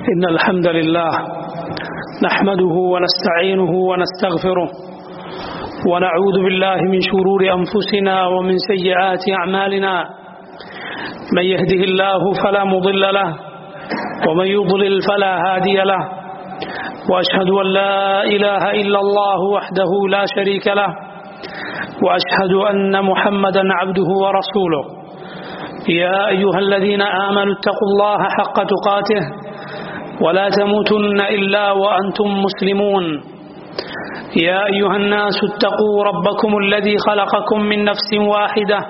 إن الحمد لله نحمده ونستعينه ونستغفره ونعوذ بالله من شرور أنفسنا ومن سيئات أعمالنا من يهده الله فلا مضل له ومن يضلل فلا هادي له وأشهد أن لا إله إلا الله وحده لا شريك له وأشهد أن محمدا عبده ورسوله يا أيها الذين آمنوا اتقوا الله حق تقاته ولا تموتن إلا وأنتم مسلمون يا أيها الناس اتقوا ربكم الذي خلقكم من نفس واحدة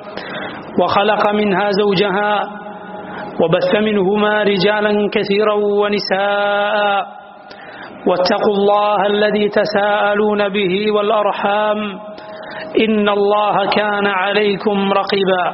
وخلق منها زوجها وبث منهما رجالا كثيرا ونساء واتقوا الله الذي تساءلون به والأرحام إن الله كان عليكم رقيبا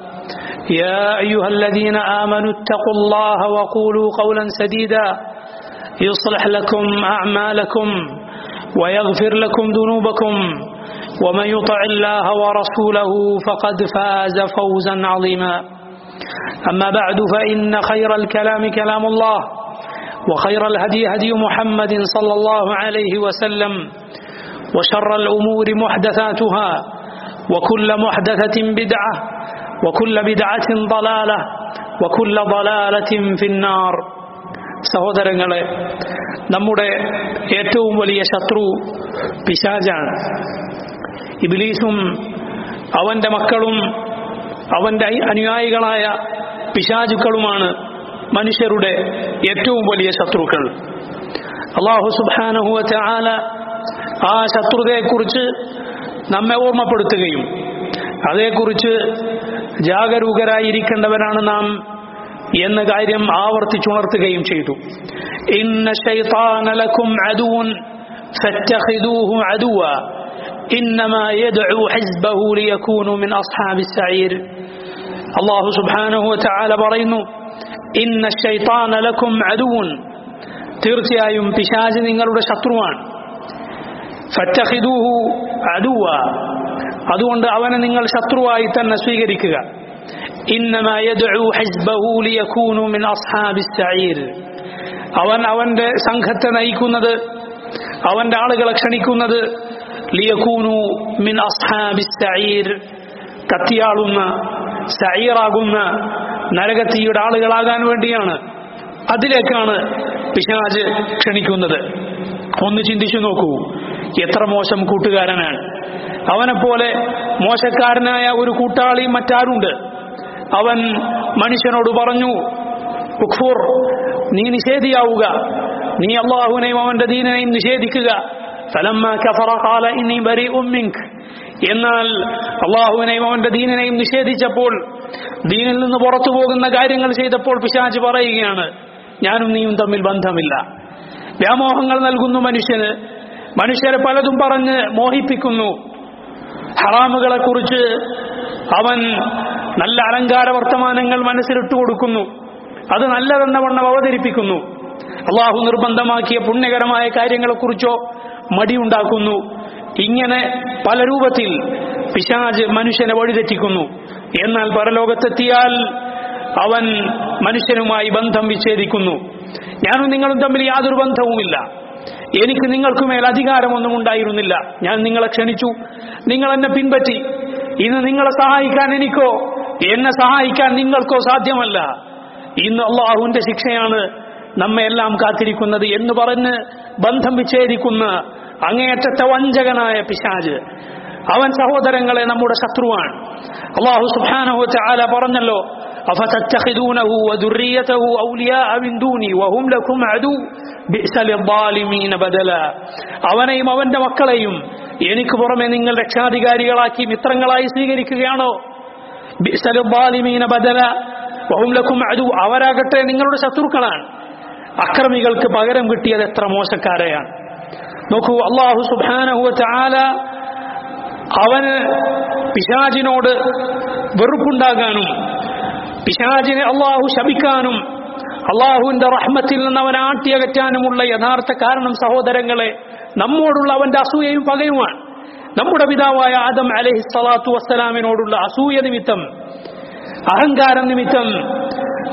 يا أيها الذين آمنوا اتقوا الله وقولوا قولا سديدا يصلح لكم أعمالكم ويغفر لكم ذنوبكم ومن يطع الله ورسوله فقد فاز فوزا عظيما أما بعد فإن خير الكلام كلام الله وخير الهدي هدي محمد صلى الله عليه وسلم وشر الأمور محدثاتها وكل محدثة بدعة وكل بدعة ضلالة وكل ضلالة في النار സഹോദരങ്ങളെ നമ്മുടെ ഏറ്റവും വലിയ ശത്രു പിശാജാണ് ഇബിലീസും അവന്റെ മക്കളും അവന്റെ അനുയായികളായ പിശാചുക്കളുമാണ് മനുഷ്യരുടെ ഏറ്റവും വലിയ ശത്രുക്കൾ അള്ളാഹു സുബാനഹുവ ആല ആ ശത്രുതയെക്കുറിച്ച് നമ്മെ ഓർമ്മപ്പെടുത്തുകയും അതേക്കുറിച്ച് ജാഗരൂകരായിരിക്കേണ്ടവരാണ് നാം എന്ന കാര്യം ആവർത്തിച്ചുണർത്തുകയും ചെയ്തു ഇന്ന ശൈത്താനലക്കും അദുവൻ فاتخذوه عدوا إنما يدعو حزبه ليكونوا من أصحاب السعير الله سبحانه وتعالى പറയുന്നു إن الشيطان لكم عدو തീർച്ചയായും പിശാച് നിങ്ങളുടെ ശത്രുവാണ് ഫറ്റഹിദൂഹു അദുവ അതുകൊണ്ട് അവനെ നിങ്ങൾ ശത്രുവായി തന്നെ സ്വീകരിക്കുക അവൻ അവന്റെ സംഘത്തെ നയിക്കുന്നത് അവന്റെ ആളുകളെ ക്ഷണിക്കുന്നത് ലിയക്കൂനു മിൻ അസ്ഹാബിസ്സഈർ കത്തിയാളുന്ന സഈറാകുന്ന നരകത്തിയുടെ ആളുകളാകാൻ വേണ്ടിയാണ് അതിലേക്കാണ് പിശാജ് ക്ഷണിക്കുന്നത് ഒന്ന് ചിന്തിച്ചു നോക്കൂ എത്ര മോശം കൂട്ടുകാരനാണ് അവനെപ്പോലെ മോശക്കാരനായ ഒരു കൂട്ടാളി മറ്റാരുണ്ട് അവൻ മനുഷ്യനോട് പറഞ്ഞു ഉഖ്ഫുർ നീ നിഷേധിയാവുക നീ അള്ളാഹുവിനെയും അവന്റെ ദീനനെയും നിഷേധിക്കുക എന്നാൽ അള്ളാഹുവിനെയും അവന്റെ ദീനനെയും നിഷേധിച്ചപ്പോൾ ദീനിൽ നിന്ന് പുറത്തു പോകുന്ന കാര്യങ്ങൾ ചെയ്തപ്പോൾ പിശാജ് പറയുകയാണ് ഞാനും നീയും തമ്മിൽ ബന്ധമില്ല വ്യാമോഹങ്ങൾ നൽകുന്നു മനുഷ്യന് മനുഷ്യരെ പലതും പറഞ്ഞ് മോഹിപ്പിക്കുന്നു ഹറാമുകളെ കുറിച്ച് അവൻ നല്ല അലങ്കാര വർത്തമാനങ്ങൾ മനസ്സിലിട്ട് കൊടുക്കുന്നു അത് നല്ലതെന്ന വണ്ണം അവതരിപ്പിക്കുന്നു അള്ളാഹു നിർബന്ധമാക്കിയ പുണ്യകരമായ കാര്യങ്ങളെക്കുറിച്ചോ മടിയുണ്ടാക്കുന്നു ഇങ്ങനെ പല രൂപത്തിൽ പിശാജ് മനുഷ്യനെ വഴിതെറ്റിക്കുന്നു എന്നാൽ പരലോകത്തെത്തിയാൽ അവൻ മനുഷ്യനുമായി ബന്ധം വിച്ഛേദിക്കുന്നു ഞാനും നിങ്ങളും തമ്മിൽ യാതൊരു ബന്ധവുമില്ല എനിക്ക് നിങ്ങൾക്കുമേൽ അധികാരമൊന്നും ഉണ്ടായിരുന്നില്ല ഞാൻ നിങ്ങളെ ക്ഷണിച്ചു നിങ്ങൾ എന്നെ പിൻപറ്റി ഇന്ന് നിങ്ങളെ സഹായിക്കാൻ എനിക്കോ എന്നെ സഹായിക്കാൻ നിങ്ങൾക്കോ സാധ്യമല്ല ഇന്ന് അള്ളാഹുവിന്റെ ശിക്ഷയാണ് നമ്മെ എല്ലാം കാത്തിരിക്കുന്നത് എന്ന് പറഞ്ഞ് ബന്ധം വിച്ഛേദിക്കുന്ന അങ്ങേയറ്റത്തെ വഞ്ചകനായ പിശാജ് അവൻ സഹോദരങ്ങളെ നമ്മുടെ ശത്രുവാണ് അള്ളാഹു സുബ്ഹാനഹു തആല പറഞ്ഞല്ലോ أفتتخذونه وذريته أولياء من دوني وهم لكم عدو بئس للظالمين بدلا അവനെയും അവന്റെ മക്കളെയും എനിക്ക് പുറമെ നിങ്ങൾ രക്ഷാധികാരികളാക്കി മിത്രങ്ങളായി സ്വീകരിക്കുകയാണോ ബിസലുബാലിമീന ബദല വഹും ലക്കും അതു അവരാകട്ടെ നിങ്ങളുടെ ശത്രുക്കളാണ് അക്രമികൾക്ക് പകരം കിട്ടിയത് എത്ര മോശക്കാരെയാണ് നോക്കൂ അള്ളാഹു സുബാനഹു ചാല അവന് പിശാജിനോട് വെറുപ്പുണ്ടാകാനും പിശാജിനെ അള്ളാഹു ശപിക്കാനും അള്ളാഹുവിന്റെ റഹ്മത്തിൽ നിന്ന് അവൻ ആട്ടിയകറ്റാനുമുള്ള യഥാർത്ഥ കാരണം സഹോദരങ്ങളെ നമ്മോടുള്ള അവന്റെ അസൂയയും പകയുമാണ് നമ്മുടെ പിതാവായ ആദം അലഹി സ്വലാത്തു വസ്സലാമിനോടുള്ള അസൂയ നിമിത്തം അഹങ്കാരം നിമിത്തം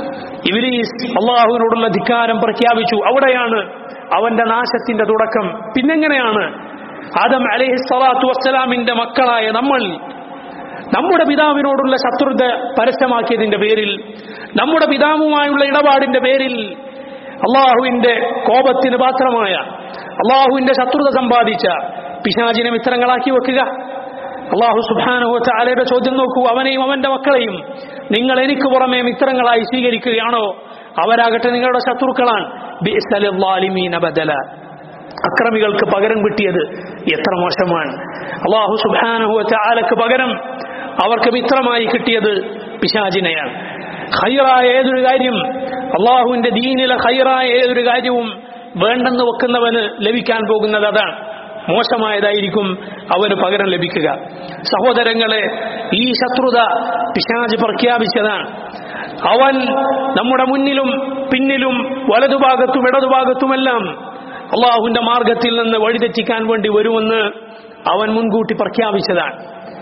ഇവരീസ് അള്ളാഹുവിനോടുള്ള ധിക്കാരം പ്രഖ്യാപിച്ചു അവിടെയാണ് അവന്റെ നാശത്തിന്റെ തുടക്കം പിന്നെങ്ങനെയാണ് ആദം അലൈഹി സ്വലാത്തു വസ്സലാമിന്റെ മക്കളായ നമ്മൾ നമ്മുടെ പിതാവിനോടുള്ള ശത്രുത പരസ്യമാക്കിയതിന്റെ പേരിൽ നമ്മുടെ പിതാവുമായുള്ള ഇടപാടിന്റെ പേരിൽ അള്ളാഹുവിന്റെ കോപത്തിന് പാത്രമായ അള്ളാഹുവിന്റെ ശത്രുത സമ്പാദിച്ച പിശാചിനെ മിത്രങ്ങളാക്കി വെക്കുക അള്ളാഹു സുബാനുഹത്ത അലയുടെ ചോദ്യം നോക്കൂ അവനെയും അവന്റെ മക്കളെയും നിങ്ങൾ എനിക്ക് പുറമെ മിത്രങ്ങളായി സ്വീകരിക്കുകയാണോ അവരാകട്ടെ നിങ്ങളുടെ ശത്രുക്കളാണ് ബിഅ്സലിദ്ദാലിമീന ബദല അക്രമികൾക്ക് പകരം കിട്ടിയത് എത്ര മോശമാണ് അള്ളാഹു സുബാനുഹത്ത ആലക്ക് പകരം അവർക്ക് മിത്രമായി കിട്ടിയത് പിശാചിനെയാണ് ഹൈറായ ഏതൊരു കാര്യം അള്ളാഹുവിന്റെ ദീനിലെ ഹൈറായ ഏതൊരു കാര്യവും വേണ്ടെന്ന് വെക്കുന്നവന് ലഭിക്കാൻ പോകുന്നത് അതാണ് മോശമായതായിരിക്കും അവന് പകരം ലഭിക്കുക സഹോദരങ്ങളെ ഈ ശത്രുത പിശാജ് പ്രഖ്യാപിച്ചതാണ് അവൻ നമ്മുടെ മുന്നിലും പിന്നിലും വലതുഭാഗത്തും ഇടതുഭാഗത്തുമെല്ലാം അള്ളാഹുവിന്റെ മാർഗത്തിൽ നിന്ന് വഴിതെറ്റിക്കാൻ വേണ്ടി വരുമെന്ന് അവൻ മുൻകൂട്ടി പ്രഖ്യാപിച്ചതാണ്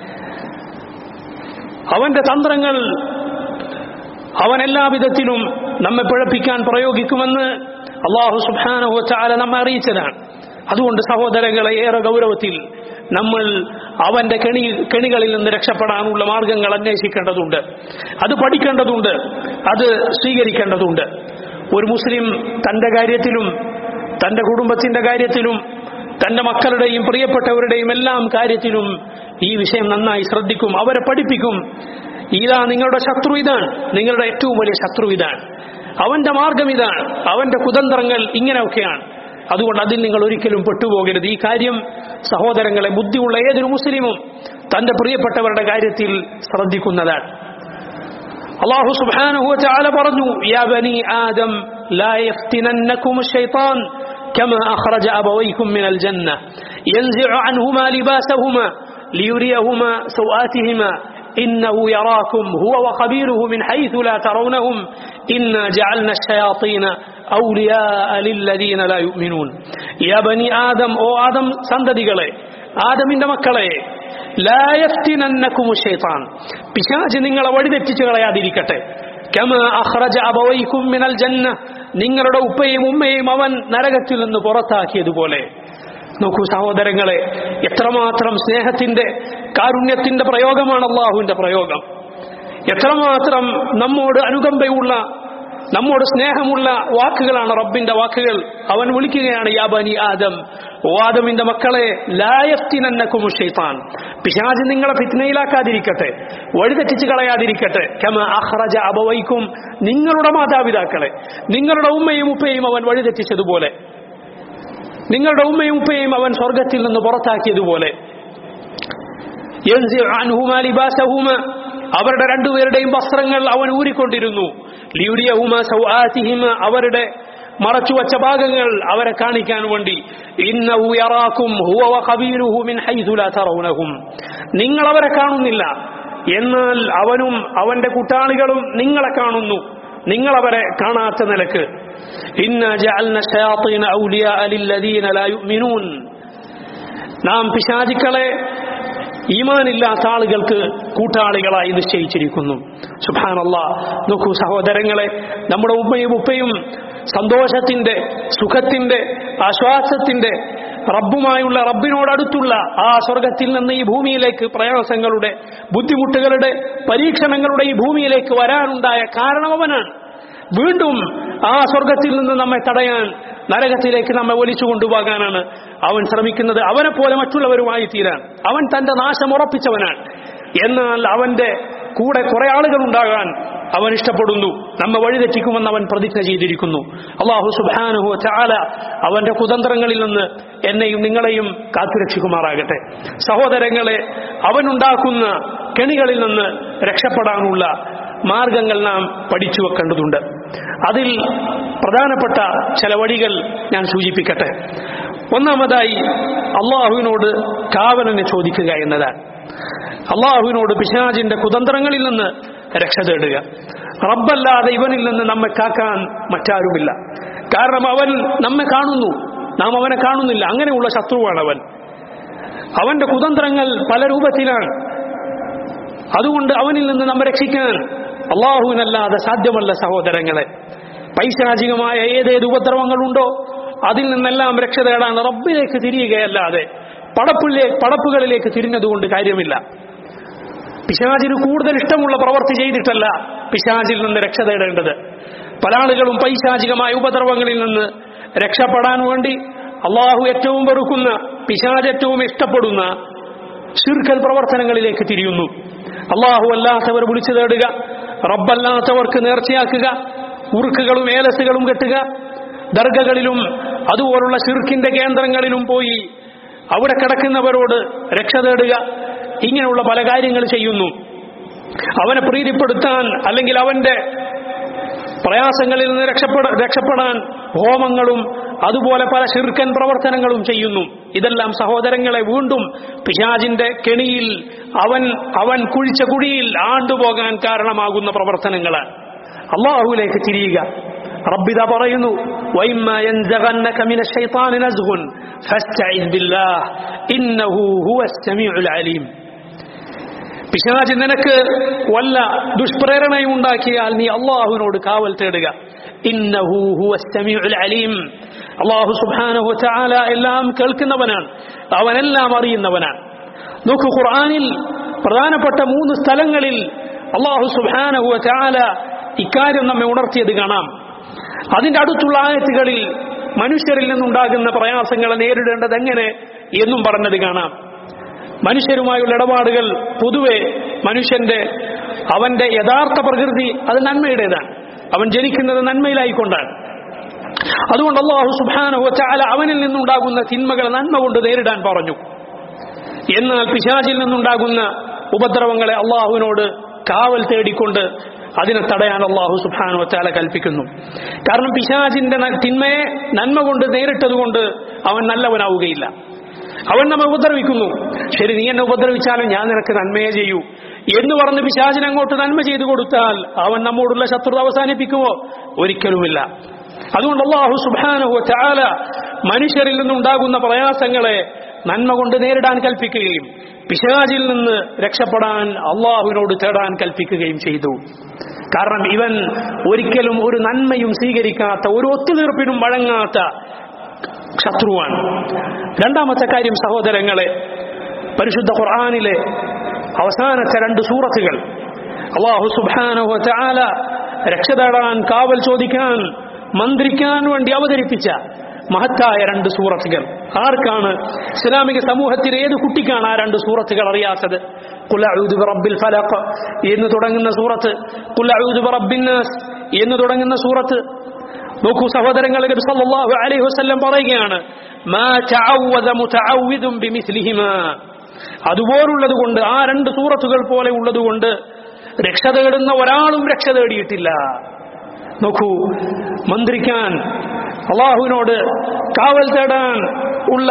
അവന്റെ തന്ത്രങ്ങൾ അവൻ എല്ലാ വിധത്തിലും നമ്മെ പിഴപ്പിക്കാൻ പ്രയോഗിക്കുമെന്ന് അള്ളാഹു സുബാനഹു ചാല നമ്മെ അറിയിച്ചതാണ് അതുകൊണ്ട് സഹോദരങ്ങളെ ഏറെ ഗൗരവത്തിൽ നമ്മൾ അവന്റെ കെണി കെണികളിൽ നിന്ന് രക്ഷപ്പെടാനുള്ള മാർഗങ്ങൾ അന്വേഷിക്കേണ്ടതുണ്ട് അത് പഠിക്കേണ്ടതുണ്ട് അത് സ്വീകരിക്കേണ്ടതുണ്ട് ഒരു മുസ്ലിം തന്റെ കാര്യത്തിലും തന്റെ കുടുംബത്തിന്റെ കാര്യത്തിലും തന്റെ മക്കളുടെയും പ്രിയപ്പെട്ടവരുടെയും എല്ലാം കാര്യത്തിലും ഈ വിഷയം നന്നായി ശ്രദ്ധിക്കും അവരെ പഠിപ്പിക്കും ഇതാ നിങ്ങളുടെ ശത്രു ഇതാണ് നിങ്ങളുടെ ഏറ്റവും വലിയ ശത്രു ഇതാണ് അവന്റെ മാർഗം ഇതാണ് അവന്റെ കുതന്ത്രങ്ങൾ ഇങ്ങനെയൊക്കെയാണ് അതുകൊണ്ട് അതിൽ നിങ്ങൾ ഒരിക്കലും പെട്ടുപോകരുത് ഈ കാര്യം സഹോദരങ്ങളെ ബുദ്ധിയുള്ള ഏതൊരു മുസ്ലിമും തന്റെ പ്രിയപ്പെട്ടവരുടെ കാര്യത്തിൽ ശ്രദ്ധിക്കുന്നതാണ് അള്ളാഹു സുബ്ഹാനഹു വതആല പറഞ്ഞു യാ ബനി ആദം ലാ യഫ്തിനന്നകും الشيطان كما أخرج أبويكم من الجنة ينزع عنهما لباسهما ليريهما سوآتهما إنه يراكم هو وقبيله من حيث لا ترونهم إنا جعلنا الشياطين أولياء للذين لا يؤمنون يا بني آدم أو آدم സന്തതികളെ ആദമിന്റെ മക്കളെ لا يفتننكم الشيطان പിശാച് നിങ്ങളെ വഴിതെറ്റിച്ച് കളയാതിരിക്കട്ടെ കമ അഖ്റജ അബവൈക്കും മിനൽ ജന്ന നിങ്ങളുടെ ഉപ്പയും ഉമ്മയും അവൻ നരകത്തിൽ നിന്ന് പുറത്താക്കിയതുപോലെ നോക്കൂ സഹോദരങ്ങളെ എത്രമാത്രം സ്നേഹത്തിന്റെ കാരുണ്യത്തിന്റെ പ്രയോഗമാണ് അള്ളാഹുവിന്റെ പ്രയോഗം എത്രമാത്രം നമ്മോട് അനുകമ്പയുള്ള നമ്മോട് സ്നേഹമുള്ള വാക്കുകളാണ് റബ്ബിന്റെ വാക്കുകൾ അവൻ വിളിക്കുകയാണ് യാ ബനി ആദം ഓ ആദമിന്റെ മക്കളെ ലായഫ്തിനന്നക്കും ഷെയ്ത്താൻ പിശാജ് നിങ്ങളെ ഫിത്നയിലാക്കാതിരിക്കട്ടെ വഴിതെറ്റിച്ച് കളയാതിരിക്കട്ടെ കമ അഹ്റജ അബവൈക്കും നിങ്ങളുടെ മാതാപിതാക്കളെ നിങ്ങളുടെ ഉമ്മയും ഉപ്പയും അവൻ വഴിതെറ്റിച്ചതുപോലെ നിങ്ങളുടെ ഉമ്മയും ഉപ്പയും അവൻ സ്വർഗത്തിൽ നിന്ന് പുറത്താക്കിയതുപോലെ യൻസിഉ അൻഹുമാ ലിബാസഹുമാ അവരുടെ രണ്ടുപേരുടെയും വസ്ത്രങ്ങൾ അവൻ ഊരിക്കൊണ്ടിരുന്നു ലിയുരിയഹുമ സൗആതിഹിമ അവരുടെ മറച്ചുവച്ച ഭാഗങ്ങൾ അവരെ കാണിക്കാൻ വേണ്ടി ഇന്നഹു യറാക്കും ഹുവ വഖബീലുഹു മിൻ ഹൈസു ലാ തറൗനഹും നിങ്ങൾ അവരെ കാണുന്നില്ല എന്നാൽ അവനും അവന്റെ കൂട്ടാളികളും നിങ്ങളെ കാണുന്നു നിങ്ങൾ അവരെ കാണാത്ത നിലക്ക് ഇന്ന ജഅൽന ശയാത്തീന ഔലിയാ ലില്ലദീന ലാ യുഅ്മിനൂൻ നാം പിശാചിക്കളെ ഈമാനില്ലാത്ത ആളുകൾക്ക് കൂട്ടാളികളായി നിശ്ചയിച്ചിരിക്കുന്നു സുഭാനല്ല നോക്കൂ സഹോദരങ്ങളെ നമ്മുടെ ഉമ്മയും ഉപ്പയും സന്തോഷത്തിന്റെ സുഖത്തിന്റെ ആശ്വാസത്തിന്റെ റബ്ബുമായുള്ള റബ്ബിനോടടുത്തുള്ള ആ സ്വർഗത്തിൽ നിന്ന് ഈ ഭൂമിയിലേക്ക് പ്രയാസങ്ങളുടെ ബുദ്ധിമുട്ടുകളുടെ പരീക്ഷണങ്ങളുടെ ഈ ഭൂമിയിലേക്ക് വരാനുണ്ടായ കാരണം അവനാണ് വീണ്ടും ആ സ്വർഗത്തിൽ നിന്ന് നമ്മെ തടയാൻ നരകത്തിലേക്ക് നമ്മെ ഒലിച്ചു കൊണ്ടുപോകാനാണ് അവൻ ശ്രമിക്കുന്നത് അവനെ പോലെ മറ്റുള്ളവരുമായി തീരാൻ അവൻ തന്റെ നാശം ഉറപ്പിച്ചവനാണ് എന്നാൽ അവന്റെ കൂടെ കുറെ ആളുകൾ ഉണ്ടാകാൻ അവൻ ഇഷ്ടപ്പെടുന്നു നമ്മെ വഴിതെറ്റിക്കുമെന്ന് അവൻ പ്രതിജ്ഞ ചെയ്തിരിക്കുന്നു അള്ളാഹു സുബാനുഹു ചാല അവന്റെ കുതന്ത്രങ്ങളിൽ നിന്ന് എന്നെയും നിങ്ങളെയും കാത്തുരക്ഷിക്കുമാറാകട്ടെ സഹോദരങ്ങളെ അവനുണ്ടാക്കുന്ന കെണികളിൽ നിന്ന് രക്ഷപ്പെടാനുള്ള മാർഗങ്ങൾ നാം പഠിച്ചു വെക്കേണ്ടതുണ്ട് അതിൽ പ്രധാനപ്പെട്ട ചില വഴികൾ ഞാൻ സൂചിപ്പിക്കട്ടെ ഒന്നാമതായി അള്ളാഹുവിനോട് കാവലിനെ ചോദിക്കുക എന്നതാണ് അള്ളാഹുവിനോട് പിശാജിന്റെ കുതന്ത്രങ്ങളിൽ നിന്ന് രക്ഷ തേടുക റബ്ബല്ലാതെ ഇവനിൽ നിന്ന് നമ്മെ കാക്കാൻ മറ്റാരുമില്ല കാരണം അവൻ നമ്മെ കാണുന്നു നാം അവനെ കാണുന്നില്ല അങ്ങനെയുള്ള ശത്രുവാണ് അവൻ അവന്റെ കുതന്ത്രങ്ങൾ പല രൂപത്തിലാണ് അതുകൊണ്ട് അവനിൽ നിന്ന് നമ്മെ രക്ഷിക്കാൻ അള്ളാഹുവിനല്ലാതെ സാധ്യമല്ല സഹോദരങ്ങളെ പൈശാചികമായ ഏതേത് ഉപദ്രവങ്ങളുണ്ടോ അതിൽ നിന്നെല്ലാം രക്ഷ തേടാൻ റബ്ബിലേക്ക് തിരിയുകയല്ലാതെ പടപ്പിലെ പടപ്പുകളിലേക്ക് തിരിഞ്ഞതുകൊണ്ട് കാര്യമില്ല പിശാചിന് കൂടുതൽ ഇഷ്ടമുള്ള പ്രവൃത്തി ചെയ്തിട്ടല്ല പിശാചിൽ നിന്ന് രക്ഷ തേടേണ്ടത് പല ആളുകളും പൈശാചികമായ ഉപദ്രവങ്ങളിൽ നിന്ന് രക്ഷപ്പെടാൻ വേണ്ടി അള്ളാഹു ഏറ്റവും വെറുക്കുന്ന പിശാജ് ഏറ്റവും ഇഷ്ടപ്പെടുന്ന ശിർക്കൽ പ്രവർത്തനങ്ങളിലേക്ക് തിരിയുന്നു അള്ളാഹു അല്ലാത്തവർ വിളിച്ചു തേടുക റബ്ബല്ലാത്തവർക്ക് നേർച്ചയാക്കുക ഉറുക്കുകളും ഏലസുകളും കെട്ടുക ദർഗകളിലും അതുപോലുള്ള ശിർക്കിന്റെ കേന്ദ്രങ്ങളിലും പോയി അവിടെ കിടക്കുന്നവരോട് രക്ഷ തേടുക ഇങ്ങനെയുള്ള പല കാര്യങ്ങൾ ചെയ്യുന്നു അവനെ പ്രീതിപ്പെടുത്താൻ അല്ലെങ്കിൽ അവന്റെ പ്രയാസങ്ങളിൽ നിന്ന് രക്ഷപ്പെട രക്ഷപ്പെടാൻ ഹോമങ്ങളും അതുപോലെ പല ശിർക്കൻ പ്രവർത്തനങ്ങളും ചെയ്യുന്നു ഇതെല്ലാം സഹോദരങ്ങളെ വീണ്ടും പിശാജിന്റെ കെണിയിൽ അവൻ അവൻ കുഴിച്ച കുഴിയിൽ ആണ്ടുപോകാൻ കാരണമാകുന്ന പ്രവർത്തനങ്ങളാണ് അള്ളാഹുവിലേക്ക് തിരിയുക റബ്ബിത പറയുന്നു وَإِمَّا يَنزَغَنَّكَ مِنَ الشَّيْطَانِ نَزْغٌ فَاسْتَعِذْ بِاللَّهِ إِنَّهُ هُوَ السَّمِيعُ الْعَلِيمُ പിശാച് നിനക്ക് വല്ല ദുഷ്പ്രേരണയും ഉണ്ടാക്കിയാൽ നീ അള്ളാഹുവിനോട് കാവൽ തേടുക ഇന്നഹു ഹുവ സമീഉൽ അലീം അള്ളാഹു സുബ്ഹാനഹു വതആല എല്ലാം കേൾക്കുന്നവനാണ് അവനെല്ലാം അറിയുന്നവനാണ് നോക്കൂ ഖുർആനിൽ പ്രധാനപ്പെട്ട മൂന്ന് സ്ഥലങ്ങളിൽ അള്ളാഹു സുബ്ഹാനഹു വതആല ഇക്കാര്യം നമ്മെ ഉണർത്തിയത് കാണാം അതിന്റെ അടുത്തുള്ള ആയത്തുകളിൽ മനുഷ്യരിൽ നിന്നുണ്ടാകുന്ന പ്രയാസങ്ങളെ നേരിടേണ്ടത് എങ്ങനെ എന്നും പറഞ്ഞത് കാണാം മനുഷ്യരുമായുള്ള ഇടപാടുകൾ പൊതുവെ മനുഷ്യന്റെ അവന്റെ യഥാർത്ഥ പ്രകൃതി അത് നന്മയുടേതാണ് അവൻ ജനിക്കുന്നത് നന്മയിലായിക്കൊണ്ടാണ് അതുകൊണ്ട് അള്ളാഹു സുബാനഹു ചാല അവനിൽ നിന്നുണ്ടാകുന്ന തിന്മകൾ നന്മ കൊണ്ട് നേരിടാൻ പറഞ്ഞു എന്നാൽ പിശാചിൽ നിന്നുണ്ടാകുന്ന ഉപദ്രവങ്ങളെ അള്ളാഹുവിനോട് കാവൽ തേടിക്കൊണ്ട് അതിനെ തടയാൻ അള്ളാഹു സുബാനു വച്ചാല കൽപ്പിക്കുന്നു കാരണം പിശാചിന്റെ ന- തിന്മയെ നന്മ കൊണ്ട് നേരിട്ടതുകൊണ്ട് അവൻ നല്ലവനാവുകയില്ല അവൻ നമ്മെ ഉപദ്രവിക്കുന്നു ശരി നീ എന്നെ ഉപദ്രവിച്ചാലും ഞാൻ നിനക്ക് നന്മയെ ചെയ്യൂ എന്ന് പറഞ്ഞ് പിശാചിന് അങ്ങോട്ട് നന്മ ചെയ്തു കൊടുത്താൽ അവൻ നമ്മോടുള്ള ശത്രുത അവസാനിപ്പിക്കുമോ ഒരിക്കലുമില്ല അതുകൊണ്ട് അള്ളാഹു സുബാനഹു ചാല മനുഷ്യരിൽ നിന്നുണ്ടാകുന്ന പ്രയാസങ്ങളെ നന്മ കൊണ്ട് നേരിടാൻ കൽപ്പിക്കുകയും പിശാചിൽ നിന്ന് രക്ഷപ്പെടാൻ അള്ളാഹുവിനോട് തേടാൻ കൽപ്പിക്കുകയും ചെയ്തു കാരണം ഇവൻ ഒരിക്കലും ഒരു നന്മയും സ്വീകരിക്കാത്ത ഒരു ഒത്തുതീർപ്പിനും വഴങ്ങാത്ത ശത്രുവാണ് രണ്ടാമത്തെ കാര്യം സഹോദരങ്ങളെ പരിശുദ്ധ ഖുർആാനിലെ അവസാനത്തെ രണ്ട് സൂറത്തുകൾ അള്ളാഹു സുബാനഹു ചാല രക്ഷ തേടാൻ കാവൽ ചോദിക്കാൻ മന്ത്രിക്കാൻ വേണ്ടി അവതരിപ്പിച്ച മഹത്തായ രണ്ട് സൂറത്തുകൾ ആർക്കാണ് ഇസ്ലാമിക സമൂഹത്തിൽ ഏത് കുട്ടിക്കാണ് ആ രണ്ട് സൂറത്തുകൾ അറിയാത്തത് ഖുൽ അഊദു ബിറബ്ബിൽ ഫലഖ് എന്ന് തുടങ്ങുന്ന സൂറത്ത് ഖുൽ അഊദു ബിറബ്ബിൻ നാസ് എന്ന് തുടങ്ങുന്ന സൂറത്ത് നോക്കൂ സഹോദരങ്ങളെ നബി സല്ലല്ലാഹു അലൈഹി വസല്ലം പറയുകയാണ് മാ തഅവദ മുതഅവ്വിദും ബിമിസ്ലിഹിമാ അതുപോലുള്ളത് കൊണ്ട് ആ രണ്ട് സൂറത്തുകൾ പോലെ ഉള്ളതുകൊണ്ട് രക്ഷ തേടുന്ന ഒരാളും രക്ഷ തേടിയിട്ടില്ല നോക്കൂ മന്ത്രിക്കാൻ അള്ളാഹുവിനോട് കാവൽ തേടാൻ ഉള്ള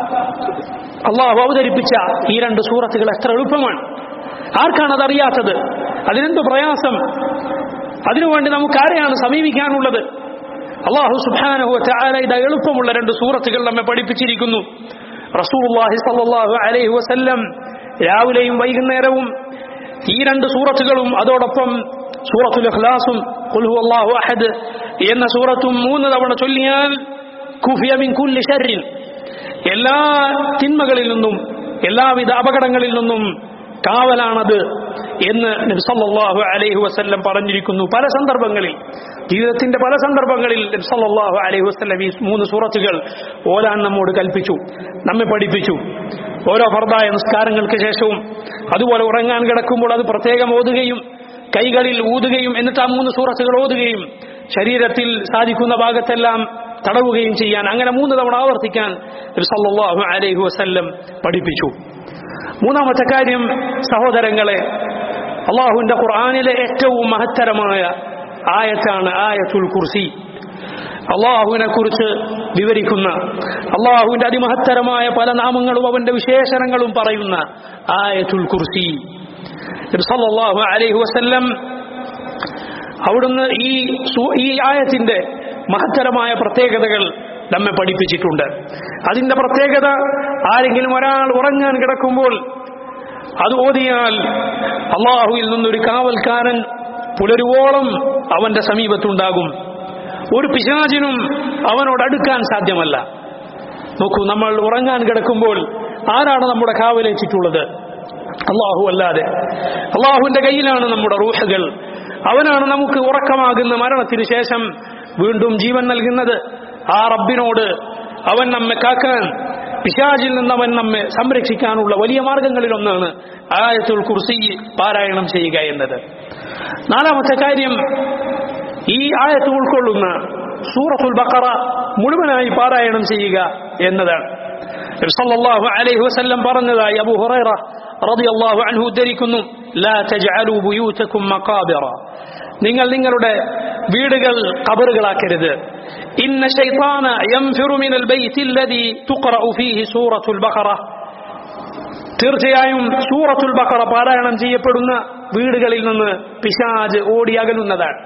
അള്ളാഹു അവതരിപ്പിച്ച ഈ രണ്ട് സൂറത്തുകൾ എത്ര എളുപ്പമാണ് ആർക്കാണ് അതറിയാത്തത് അതിനെന്ത് പ്രയാസം അതിനുവേണ്ടി നമുക്ക് ആരെയാണ് സമീപിക്കാനുള്ളത് അള്ളാഹു സുബാനഹു ചാല ഇത് എളുപ്പമുള്ള രണ്ട് സൂറത്തുകൾ നമ്മെ പഠിപ്പിച്ചിരിക്കുന്നു റസൂലുള്ളാഹി സ്വല്ലല്ലാഹു അലൈഹി വസല്ലം രാവിലെയും വൈകുന്നേരവും ഈ രണ്ട് സൂറത്തുകളും അതോടൊപ്പം സൂറത്തുൽ ഇഖ്ലാസും ഖുൽ ഹുവല്ലാഹു അഹദ് എന്ന സൂറത്തും മൂന്ന് തവണ ചൊല്ലിയാൽ കുഫിയ മിൻ കുല്ലി ശർരിൻ എല്ലാ തിന്മകളിൽ നിന്നും എല്ലാവിധ അപകടങ്ങളിൽ നിന്നും കാവലാണത് എന്ന് നബി സല്ലല്ലാഹു അലൈഹി വസല്ലം പറഞ്ഞിരിക്കുന്നു പല സന്ദർഭങ്ങളിൽ ജീവിതത്തിന്റെ പല സന്ദർഭങ്ങളിൽ നബി സല്ലല്ലാഹു അലൈഹി വസല്ലം ഈ മൂന്ന് സൂറത്തുകൾ ഓലാൻ നമ്മോട് കൽപ്പിച്ചു നമ്മെ പഠിപ്പിച്ചു ഓരോ ഫർദായ നിസ്കാരങ്ങൾക്ക് ശേഷവും അതുപോലെ ഉറങ്ങാൻ കിടക്കുമ്പോൾ അത് പ്രത്യേകം ഓതുകയും കൈകളിൽ ഊതുകയും എന്നിട്ട് ആ മൂന്ന് സൂറത്തുകൾ ഓതുകയും ശരീരത്തിൽ സാധിക്കുന്ന ഭാഗത്തെല്ലാം തടവുകയും ചെയ്യാൻ അങ്ങനെ മൂന്ന് തവണ ആവർത്തിക്കാൻ നബി സല്ലല്ലാഹു അലൈഹി വസല്ലം പഠിപ്പിച്ചു മൂന്നാമത്തെ കാര്യം സഹോദരങ്ങളെ അള്ളാഹുവിന്റെ ഖുർആാനിലെ ഏറ്റവും മഹത്തരമായ ആയത്താണ് ആയത്തുൽ കുർസി അള്ളാഹുവിനെ കുറിച്ച് വിവരിക്കുന്ന അള്ളാഹുവിന്റെ അതിമഹത്തരമായ പല നാമങ്ങളും അവന്റെ വിശേഷണങ്ങളും പറയുന്ന ആയത്തുൽ കുർസി നബി സല്ലല്ലാഹു അലൈഹി വസല്ലം അവിടുന്ന് ഈ സു- ഈ ആയത്തിന്റെ മഹത്തരമായ പ്രത്യേകതകൾ നമ്മെ പഠിപ്പിച്ചിട്ടുണ്ട് അതിന്റെ പ്രത്യേകത ആരെങ്കിലും ഒരാൾ ഉറങ്ങാൻ കിടക്കുമ്പോൾ അത് ഓതിയാൽ അള്ളാഹുവിൽ നിന്നൊരു കാവൽക്കാരൻ പുലരുവോളം അവന്റെ സമീപത്തുണ്ടാകും ഒരു പിശാചിനും അവനോട് അടുക്കാൻ സാധ്യമല്ല നോക്കൂ നമ്മൾ ഉറങ്ങാൻ കിടക്കുമ്പോൾ ആരാണ് നമ്മുടെ കാവലേറ്റിട്ടുള്ളത് അള്ളാഹു അല്ലാതെ അള്ളാഹുവിന്റെ കയ്യിലാണ് നമ്മുടെ റൂഹകൾ അവനാണ് നമുക്ക് ഉറക്കമാകുന്ന മരണത്തിന് ശേഷം വീണ്ടും ജീവൻ നൽകുന്നത് ആ റബ്ബിനോട് അവൻ നമ്മെ കാക്കാൻ പിശാചിൽ നിന്ന് അവൻ നമ്മെ സംരക്ഷിക്കാനുള്ള വലിയ മാർഗങ്ങളിലൊന്നാണ് ആയത്തുൽ കുർസി പാരായണം ചെയ്യുക എന്നത് നാലാമത്തെ കാര്യം ഈ ആയത്ത് ഉൾക്കൊള്ളുന്ന സൂറത്തുൽ ബക്കറ മുഴുവനായി പാരായണം ചെയ്യുക എന്നതാണ് സല്ലല്ലാഹു അലൈഹി വസല്ലം പറഞ്ഞതായി അബൂ ഹുറൈറ റളിയല്ലാഹു അൻഹു ഉദ്ധരിക്കുന്നു ലാ തജ്അലു ബുയൂതകും മഖാബിറ നിങ്ങൾ നിങ്ങളുടെ വീടുകൾ ഖബറുകളാക്കരുത് ഇന്ന ശൈത്താന യൻഫിറു മിനൽ ബൈത്തി അല്ലദി തുഖറഉ ഫീഹി സൂറത്തുൽ ബഖറ തീർച്ചയായും സൂറത്തുൽ ബഖറ പാരായണം ചെയ്യപ്പെടുന്ന വീടുകളിൽ നിന്ന് പിശാജ് ഓടി അകലുന്നതാണ്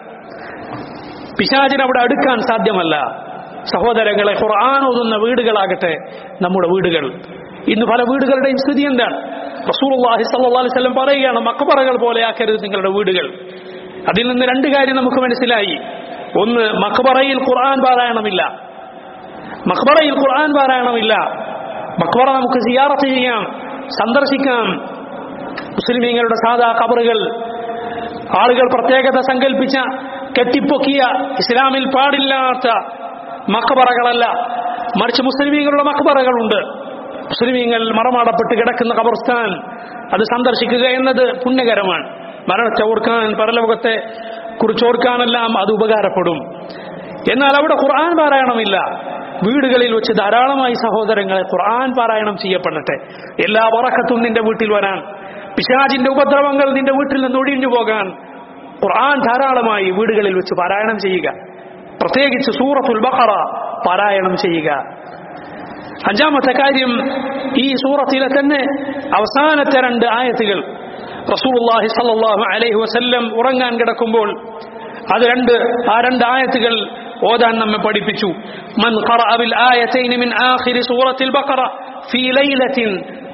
പിശാചിന് അവിടെ അടുക്കാൻ സാധ്യമല്ല സഹോദരങ്ങളെ ഖുർആൻ ഓതുന്ന വീടുകളാകട്ടെ നമ്മുടെ വീടുകൾ ഇന്ന് പല വീടുകളുടെയും സ്ഥിതി എന്താണ് റസൂലുള്ളാഹി സ്വല്ലല്ലാഹി അലൈഹി വസല്ലം പറയുകയാണ് മക്ബറകൾ പോലെ ആക്കരുത് നിങ്ങളുടെ വീടുകൾ അതിൽ നിന്ന് രണ്ട് കാര്യം നമുക്ക് മനസ്സിലായി ഒന്ന് മക്ബറയിൽ ഖുർആൻ പാരായണമില്ല മക്ബറയിൽ ഖുർആൻ പാരായണമില്ല മക്ബറ നമുക്ക് സിയാറത്ത് ചെയ്യാം സന്ദർശിക്കാം മുസ്ലിമീങ്ങളുടെ സാധാ കബറുകൾ ആളുകൾ പ്രത്യേകത സങ്കല്പിച്ച കെട്ടിപ്പൊക്കിയ ഇസ്ലാമിൽ പാടില്ലാത്ത മക്ബറകളല്ല മറിച്ച് മുസ്ലിമീങ്ങളുടെ മക്ബറകളുണ്ട് മുസ്ലിമീങ്ങൾ മറമാടപ്പെട്ട് കിടക്കുന്ന ഖബർസ്ഥാൻ അത് സന്ദർശിക്കുക എന്നത് പുണ്യകരമാണ് മരണത്തെ ഓർക്കാൻ പരലോകത്തെ കുറിച്ചോർക്കാനെല്ലാം അത് ഉപകാരപ്പെടും എന്നാൽ അവിടെ ഖുർആൻ പാരായണമില്ല വീടുകളിൽ വെച്ച് ധാരാളമായി സഹോദരങ്ങളെ ഖുർആൻ പാരായണം ചെയ്യപ്പെടട്ടെ എല്ലാ വറക്കത്തും നിന്റെ വീട്ടിൽ വരാൻ പിശാചിന്റെ ഉപദ്രവങ്ങൾ നിന്റെ വീട്ടിൽ നിന്ന് ഒഴിഞ്ഞു പോകാൻ ഖുർആൻ ധാരാളമായി വീടുകളിൽ വെച്ച് പാരായണം ചെയ്യുക പ്രത്യേകിച്ച് സൂറത്തുൽ ബഖറ പാരായണം ചെയ്യുക അഞ്ചാമത്തെ കാര്യം ഈ സൂറത്തിലെ തന്നെ അവസാനത്തെ രണ്ട് ആയത്തുകൾ റസൂലുള്ളാഹി സ്വല്ലല്ലാഹു അലൈഹി വസല്ലം ഉറങ്ങാൻ കിടക്കുമ്പോൾ അത് രണ്ട് ആ രണ്ട് ആയത്തുകൾ ഓതാൻ നമ്മെ പഠിപ്പിച്ചു മൻ ഖറഅ ബിൽ ആയതൈൻ മിൻ ആഖിരി സൂറത്തിൽ ബഖറ ഫീ ലൈലത്തിൻ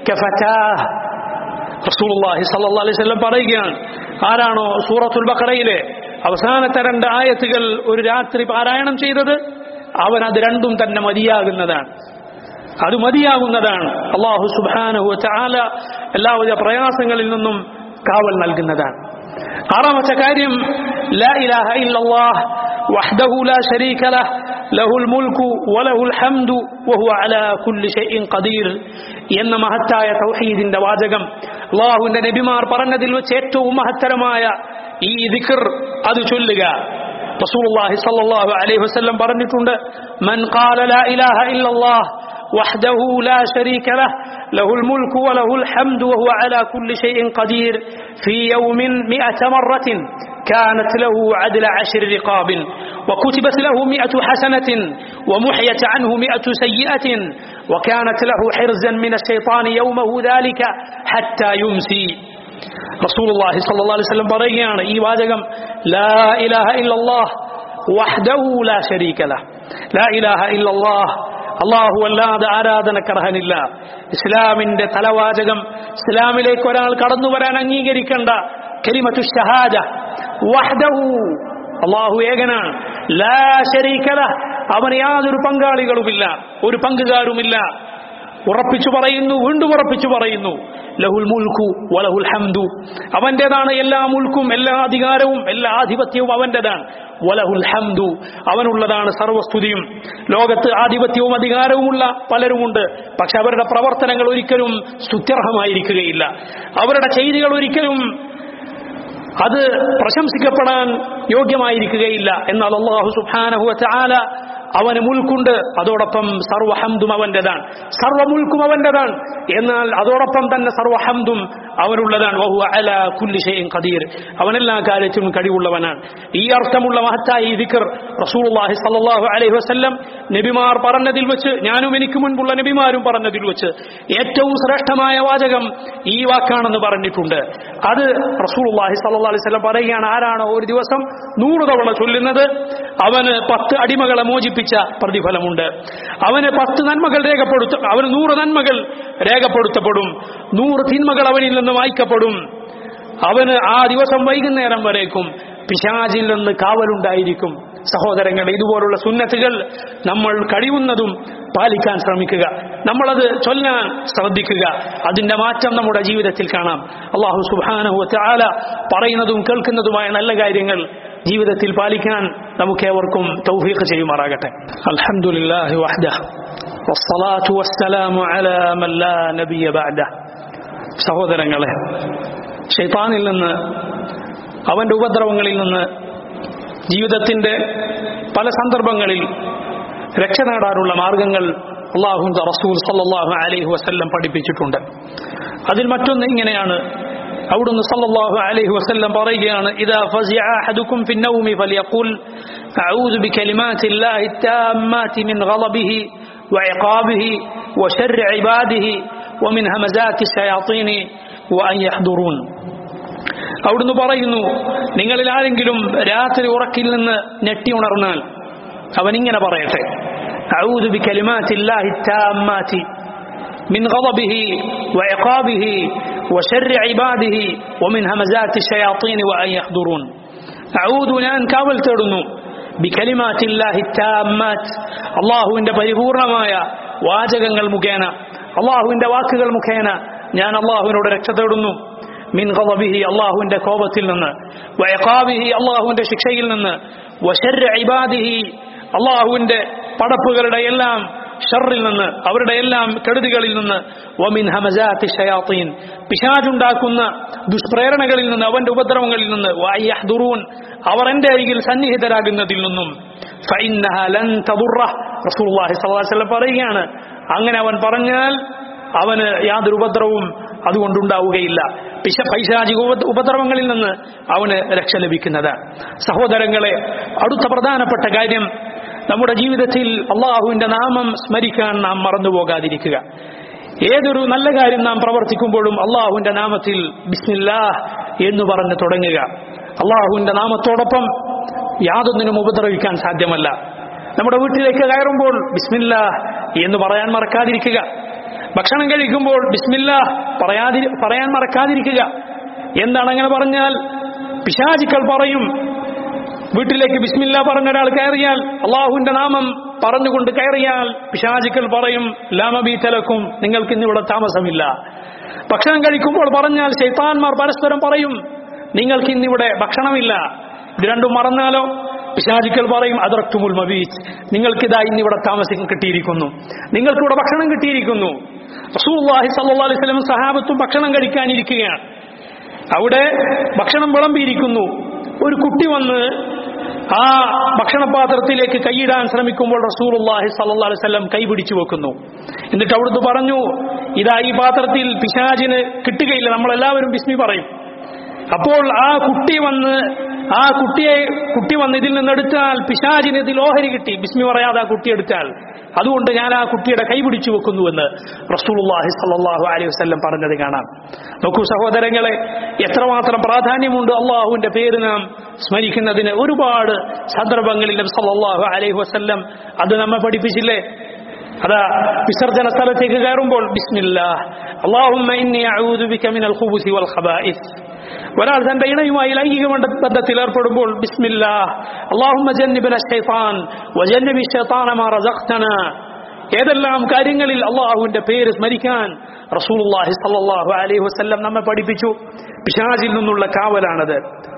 കഫതാഹ് റസൂലുള്ളാഹി സ്വല്ലല്ലാഹു അലൈഹി വസല്ലം പറയുകയാണ് ആരാണോ സൂറത്തുൽ ബഖറയിലെ അവസാനത്തെ രണ്ട് ആയത്തുകൾ ഒരു രാത്രി പാരായണം ചെയ്തത് അവൻ അത് രണ്ടും തന്നെ മതിയാകുന്നതാണ് അത് മതിയാകുന്നതാണ് അള്ളാഹു സുബാനഹു ചാല എല്ലാവിധ പ്രയാസങ്ങളിൽ നിന്നും കാവൽ നൽകുന്നതാണ് ആറാമത്തെ കാര്യം ലാ ഇലാഹ ഇല്ലല്ലാഹ് വഹ്ദഹു ലാ ശരീക ലഹ് ലഹുൽ മുൽക്കു വലഹുൽ ഹംദു വഹുവ അലാ കുല്ലി ഷൈഇൻ ഖദീർ എന്ന മഹത്തായ തൗഹീദിന്റെ വാചകം അള്ളാഹുവിന്റെ നബിമാർ പറഞ്ഞതിൽ വെച്ച് ഏറ്റവും മഹത്തരമായ ഈ ദിക്ർ അത് ചൊല്ലുക റസൂലുള്ളാഹി സ്വല്ലല്ലാഹു അലൈഹി വസല്ലം പറഞ്ഞിട്ടുണ്ട് മൻ ഖാല ലാ ഇലാഹ ഇല്ലല്ലാഹ് وحده لا شريك له له الملك وله الحمد وهو على كل شيء قدير في يوم مئة مرة كانت له عدل عشر رقاب وكتبت له مئة حسنة ومحيت عنه مئة سيئة وكانت له حرزا من الشيطان يومه ذلك حتى يمسي رسول الله صلى الله عليه وسلم പറയുകയാണ് ഈ വാചകം لا إله إلا الله وحده لا شريك له لا إله إلا الله അള്ളാഹു അല്ലാതെ ആരാധനക്കർഹനില്ല ഇസ്ലാമിന്റെ തലവാചകം ഇസ്ലാമിലേക്ക് ഒരാൾ കടന്നു വരാൻ അംഗീകരിക്കേണ്ട കലിമത്തു ഷഹാജ വഹ്ദഹു അള്ളാഹു ഏകനാണ് ലാ ശരീകല അവന് യാതൊരു പങ്കാളികളുമില്ല ഒരു പങ്കുകാരുമില്ല ഉറപ്പിച്ചു പറയുന്നു വീണ്ടും ഉറപ്പിച്ചു പറയുന്നു ലഹുൽ മുൽക്കു വലഹുൽ ഹംദു അവന്റേതാണ് എല്ലാ മുൽക്കും എല്ലാ അധികാരവും എല്ലാ ആധിപത്യവും അവന്റേതാണ് വലഹുൽ ഹംദു അവനുള്ളതാണ് സർവസ്തുതിയും ലോകത്ത് ആധിപത്യവും അധികാരവുമുള്ള പലരുമുണ്ട് പക്ഷെ അവരുടെ പ്രവർത്തനങ്ങൾ ഒരിക്കലും സ്തുത്യർഹമായിരിക്കുകയില്ല അവരുടെ ചെയ്തികൾ ഒരിക്കലും അത് പ്രശംസിക്കപ്പെടാൻ യോഗ്യമായിരിക്കുകയില്ല എന്നാൽ അള്ളാഹു സുബ്ഹാനഹു വതആല അവന് മുൽക്കുണ്ട് അതോടൊപ്പം സർവഹംദും അവന്റേതാണ് സർവമുൽക്കും അവന്റേതാണ് എന്നാൽ അതോടൊപ്പം തന്നെ സർവഹംദും അവനുള്ളതാണ് വഹുവ അല കുല്ലി ഷൈഇൻ ഖദീർ അവൻ എല്ലാ കാര്യത്തിലും കഴിവുള്ളവനാണ് ഈ അർത്ഥമുള്ള മഹത്തായ ഈ ദിക്ർ റസൂലുള്ളാഹി സ്വല്ലല്ലാഹു അലൈഹി വസല്ലം നബിമാർ പറഞ്ഞതിൽ വെച്ച് ഞാനും എനിക്ക് മുൻപുള്ള നബിമാരും പറഞ്ഞതിൽ വെച്ച് ഏറ്റവും ശ്രേഷ്ഠമായ വാചകം ഈ വാക്കാണെന്ന് പറഞ്ഞിട്ടുണ്ട് അത് റസൂലുള്ളാഹി സ്വല്ലല്ലാഹു അലൈഹി വസല്ലം പറയുകയാണ് ആരാണോ ഒരു ദിവസം നൂറ് തവണ ചൊല്ലുന്നത് അവന് പത്ത് അടിമകളെ മോചിപ്പിച്ച പ്രതിഫലമുണ്ട് അവന് പത്ത് നന്മകൾ രേഖപ്പെടുത്ത അവന് നൂറ് നന്മകൾ രേഖപ്പെടുത്തപ്പെടും നൂറ് തിന്മകൾ അവനിൽ നിന്ന് വായിക്കപ്പെടും അവന് ആ ദിവസം വൈകുന്നേരം വരേക്കും പിശാചിൽ നിന്ന് കാവലുണ്ടായിരിക്കും സഹോദരങ്ങൾ ഇതുപോലുള്ള സുന്നത്തുകൾ നമ്മൾ കഴിയുന്നതും പാലിക്കാൻ ശ്രമിക്കുക നമ്മളത് ചൊല്ലാൻ ശ്രദ്ധിക്കുക അതിന്റെ മാറ്റം നമ്മുടെ ജീവിതത്തിൽ കാണാം അള്ളാഹു സുബാനഹു ആല പറയുന്നതും കേൾക്കുന്നതുമായ നല്ല കാര്യങ്ങൾ ജീവിതത്തിൽ പാലിക്കാൻ നമുക്ക് ഏവർക്കും തൗഫീഖ് ചെയ്യുമാറാകട്ടെ അൽഹംദുലില്ലാഹി വഹ്ദ വസ്സലാത്തു വസ്സലാമു അലാ മൻ ലാ നബിയ ബഅദ സഹോദരങ്ങളെ ഷൈത്താനിൽ നിന്ന് അവന്റെ ഉപദ്രവങ്ങളിൽ നിന്ന് ജീവിതത്തിന്റെ പല സന്ദർഭങ്ങളിൽ രക്ഷ നേടാനുള്ള മാർഗങ്ങൾ അള്ളാഹുന്റെ റസൂൽ സല്ലല്ലാഹു അലൈഹി വസല്ലം പഠിപ്പിച്ചിട്ടുണ്ട് അതിൽ മറ്റൊന്ന് ഇങ്ങനെയാണ് അവിടുന്ന് സല്ലല്ലാഹു അലൈഹി വസല്ലം പറയുകയാണ് ഇദാ ഫസിഅ അഹദുക്കും ഫി النوم فليقل اعوذ بكلمات الله التامات من غضبه وعقابه وشر عباده ومن همزات الشياطين وأن يحضرون അവിടുന്ന് പറയുന്നു നിങ്ങളിൽ ആരെങ്കിലും രാത്രി ഉറക്കിൽ നിന്ന് ഞെട്ടി ഉണർന്നാൽ അവൻ ഇങ്ങനെ പറയട്ടെ أعوذ بكلمات الله التامات من غضبه وعقابه وشر عباده ومن همزات الشياطين وأن يحضرون أعوذ ഞാൻ കാവൽ തേടുന്നു بكلمات الله التامات അള്ളാഹുവിന്റെ പരിപൂർണമായ വാചകങ്ങൾ മുഖേന അള്ളാഹുവിന്റെ വാക്കുകൾ മുഖേന ഞാൻ അള്ളാഹുവിനോട് രക്ഷ തേടുന്നു മിൻ ഖളബിഹി അള്ളാഹുവിന്റെ കോപത്തിൽ നിന്ന് വയഖാബിഹി അള്ളാഹുവിന്റെ ശിക്ഷയിൽ നിന്ന് വശർര ഇബാദിഹി അള്ളാഹുവിന്റെ പടപ്പുകളുടെ എല്ലാം ഷറിൽ നിന്ന് അവരുടെ എല്ലാം കെടുതികളിൽ നിന്ന് വമിൻ ഹമജാത്തി ഷയാത്തീൻ പിശാജുണ്ടാക്കുന്ന ദുഷ്പ്രേരണകളിൽ നിന്ന് അവന്റെ ഉപദ്രവങ്ങളിൽ നിന്ന് വയ്യഹ്ദുറൂൻ അവർ എന്റെ അരികിൽ സന്നിഹിതരാകുന്നതിൽ നിന്നും ഫഇന്നഹ ലൻ തദുറ റസൂലുള്ളാഹി സ്വല്ലല്ലാഹു അലൈഹി വസല്ലം പറയുകയാണ് അങ്ങനെ അവൻ പറഞ്ഞാൽ അവന് യാതൊരു ഉപദ്രവവും അതുകൊണ്ടുണ്ടാവുകയില്ല പിശ പൈശാചിക ഉപ- ഉപദ്രവങ്ങളിൽ നിന്ന് അവന് രക്ഷ ലഭിക്കുന്നത് സഹോദരങ്ങളെ അടുത്ത പ്രധാനപ്പെട്ട കാര്യം നമ്മുടെ ജീവിതത്തിൽ അള്ളാഹുവിന്റെ നാമം സ്മരിക്കാൻ നാം മറന്നുപോകാതിരിക്കുക ഏതൊരു നല്ല കാര്യം നാം പ്രവർത്തിക്കുമ്പോഴും അള്ളാഹുവിന്റെ നാമത്തിൽ ബിസ്മില്ലാഹ് എന്ന് പറഞ്ഞ് തുടങ്ങുക അള്ളാഹുവിന്റെ നാമത്തോടൊപ്പം യാതൊന്നിനും ഉപദ്രവിക്കാൻ സാധ്യമല്ല നമ്മുടെ വീട്ടിലേക്ക് കയറുമ്പോൾ ബിസ്മില്ലാ എന്ന് പറയാൻ മറക്കാതിരിക്കുക ഭക്ഷണം കഴിക്കുമ്പോൾ ബിസ്മില്ല പറയാതി പറയാൻ മറക്കാതിരിക്കുക എന്താണ് അങ്ങനെ പറഞ്ഞാൽ പിശാചിക്കൾ പറയും വീട്ടിലേക്ക് ബിസ്മില്ല പറഞ്ഞ ഒരാൾ കയറിയാൽ അള്ളാഹുവിന്റെ നാമം പറഞ്ഞുകൊണ്ട് കയറിയാൽ പിശാചിക്കൾ പറയും ലാമബി തലക്കും നിങ്ങൾക്ക് ഇന്നിവിടെ താമസമില്ല ഭക്ഷണം കഴിക്കുമ്പോൾ പറഞ്ഞാൽ ശൈത്താന്മാർ പരസ്പരം പറയും നിങ്ങൾക്ക് ഇന്നിവിടെ ഭക്ഷണമില്ല ഇത് രണ്ടും മറന്നാലോ പിശാചിക്കൽ പറയും അതർത്തുമുൽ മബീച്ച് നിങ്ങൾക്കിതാ ഇന്നിവിടെ താമസിക്കാൻ കിട്ടിയിരിക്കുന്നു നിങ്ങൾക്കിവിടെ ഭക്ഷണം കിട്ടിയിരിക്കുന്നു റസൂലുള്ളാഹി സല്ലല്ലാഹു അലൈഹി വസല്ലം സഹാബത്തും ഭക്ഷണം കഴിക്കാനിരിക്കുകയാണ് അവിടെ ഭക്ഷണം വിളമ്പിയിരിക്കുന്നു ഒരു കുട്ടി വന്ന് ആ ഭക്ഷണപാത്രത്തിലേക്ക് കൈയിടാൻ ശ്രമിക്കുമ്പോൾ റസൂലുള്ളാഹി സല്ലല്ലാഹു അലൈഹി വസല്ലം കൈ പിടിച്ചു വെക്കുന്നു എന്നിട്ട് അവിടുന്ന് പറഞ്ഞു ഇതാ ഈ പാത്രത്തിൽ പിശാചിന് കിട്ടുകയില്ല നമ്മളെല്ലാവരും ബിസ്മി പറയും അപ്പോൾ ആ കുട്ടി വന്ന് ആ കുട്ടിയെ കുട്ടി വന്ന് ഇതിൽ നിന്നെടുത്താൽ പിശാചിന് ഇതിൽ ഓഹരി കിട്ടി ബിസ്മി പറയാതെ ആ കുട്ടി എടുത്താൽ അതുകൊണ്ട് ഞാൻ ആ കുട്ടിയുടെ കൈ പിടിച്ചു വെക്കുന്നുവെന്ന് റസൂലുള്ളാഹി സല്ലല്ലാഹു അലൈഹി വസല്ലം പറഞ്ഞത് കാണാം നോക്കൂ സഹോദരങ്ങളെ എത്രമാത്രം പ്രാധാന്യമുണ്ട് അള്ളാഹുവിന്റെ പേര് നാം സ്മരിക്കുന്നതിന് ഒരുപാട് സന്ദർഭങ്ങളിൽ നബി സല്ലല്ലാഹു അലൈഹി വസല്ലം അത് നമ്മെ പഠിപ്പിച്ചില്ലേ അതാ വിസർജന സ്ഥലത്തേക്ക് കയറുമ്പോൾ ബിസ്മില്ലാ അള്ളാഹുമ്മ ഇന്നി അഊദു ബിക മിനൽ ഖുബുസി വൽ ഖബായിസ് ഒരാൾ തന്റെ ഇണയുമായി ലൈംഗിക ബന്ധ- ബന്ധത്തിൽ ഏർപ്പെടുമ്പോൾ ബിസ്മില്ലാ അള്ളാഹുമ്മ ജന്നിബിന ശൈത്താൻ വജന്നിബി ശൈത്താന മാ റസഖ്തന ഏതെല്ലാം കാര്യങ്ങളിൽ അള്ളാഹുവിന്റെ പേര് സ്മരിക്കാൻ റസൂലുള്ളാഹി സല്ലല്ലാഹു അലൈഹി വസല്ലം നമ്മെ പഠിപ്പിച്ചു പിശാചിൽ നിന്നുള്ള കാവലാണത്